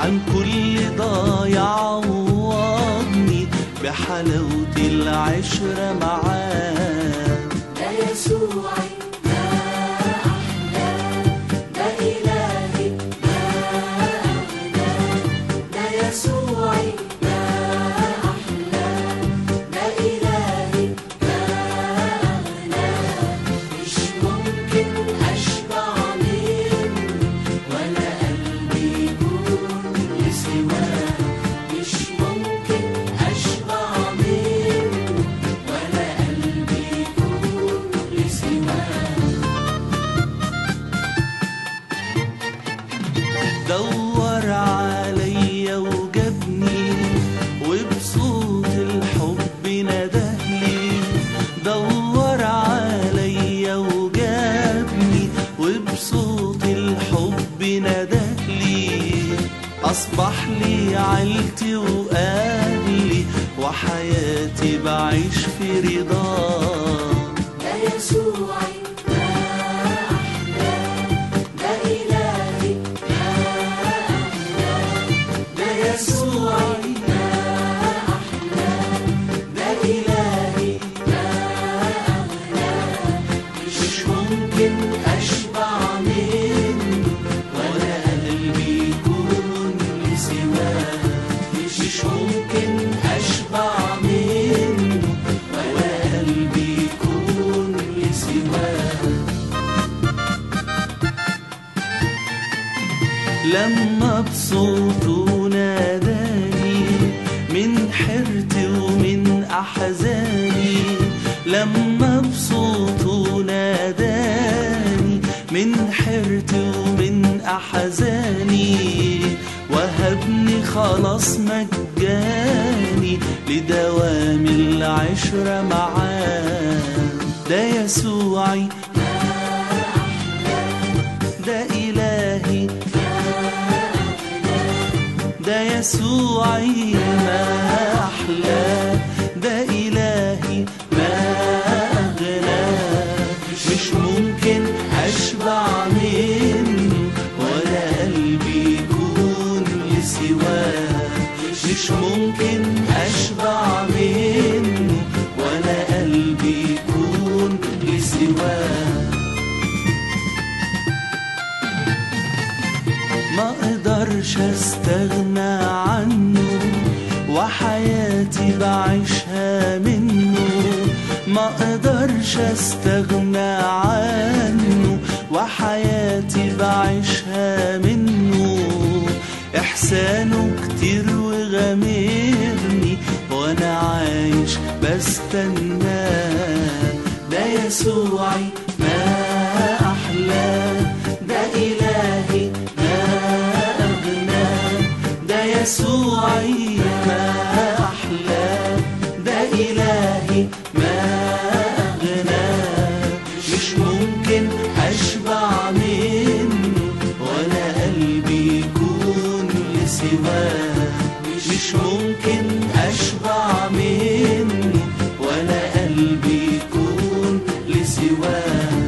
عن كل ضايع عوضني بحلاوة العشرة معاه ده يسوعي ده أحلى ده إلهي ده أغلى ده يسوعي ده أحلى ده إلهي ده أغلى مش ممكن أشبع منه ولا قلبي يكون لسواه مش ممكن أشبع منه ولا قلبي يكون لسواه دور عليا وجابني وبصوت الحب ندهلي دور عليا وجابني وبصوت الحب ندهلي أصبح لي عيلتي وأهلي وحياتي بعيش في رضاه ده يسوعي ده أحلى ده إلهي ده أغلى ده يسوعي ده أحلى ده إلهي ده أغلى مش ممكن أشبع منه ولا قلبي يكون لسواه مش ممكن أشبع منه ولا قلبي يكون لسواه لما بصوته ناداني من حيرتي ومن أحزاني لما بصوته ناداني من حيرتي ومن أحزاني وهبني خلاص مجاني لدوام العشرة معاه ده يسوعي ده إلهي ده يسوعي ما أحلى ده إلهي ما أغلى مش ممكن أشبع منه ولا قلبي يكون لسواه مش ممكن أشبع منه ولا قلبي يكون لسواه ما اقدرش استغنى عنه وحياتي بعيشها منه ما اقدرش استغنى عنه وحياتي بعيشها منه احسانه كتير وغامرني وانا عايش بستناه ده يسوعي ما احلى ده الهي ده اغنى ده يسوعي ما احلى ده الهي ما اغنى مش ممكن اشبع منه ولا قلبي يكون لسواه مش ممكن اشبع منه ولا قلبي يكون لسواه